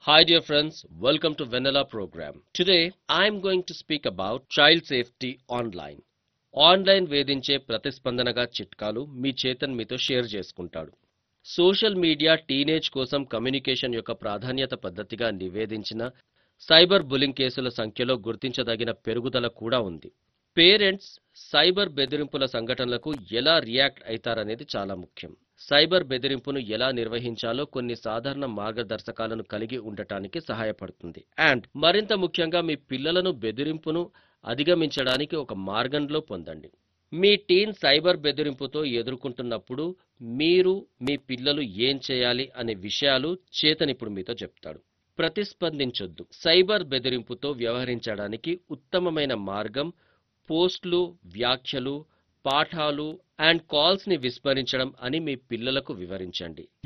Hi, dear friends. Welcome to Vanilla program. Today, I'm going to speak about child safety online. Online వేధించే ప్రతిస్పందనగా చిట్కాలు మీ చేతన్ మీతో share చేసుకుంటాడు సోషల్ మీడియా టీనేజ్ కోసం కమ్యూనికేషన్ యొక్క ప్రాధాన్యత పద్ధతిగా నివేదించిన సైబర్ బులింగ్ కేసుల సంఖ్యలో గుర్తించదగిన పెరుగుదల కూడా ఉంది పేరెంట్స్ సైబర్ బెదిరింపుల సంఘటనలకు ఎలా రియాక్ట్ అవుతారనేది చాలా ముఖ్యం సైబర్ బెదిరింపును ఎలా నిర్వహించాలో కొన్ని సాధారణ మార్గదర్శకాలను కలిగి ఉండటానికి సహాయపడుతుంది అండ్ మరింత ముఖ్యంగా మీ పిల్లలను బెదిరింపును అధిగమించడానికి ఒక మార్గంలో పొందండి మీ టీన్ సైబర్ బెదిరింపుతో ఎదుర్కొంటున్నప్పుడు మీరు మీ పిల్లలు ఏం చేయాలి అనే విషయాలు చేతన్ ఇప్పుడు మీతో చెప్తాడు ప్రతిస్పందించొద్దు సైబర్ బెదిరింపుతో వ్యవహరించడానికి ఉత్తమమైన మార్గం పోస్ట్లు వ్యాఖ్యలు పాఠాలు అండ్ కాల్స్ ని విస్మరించడం అని మీ పిల్లలకు వివరించండి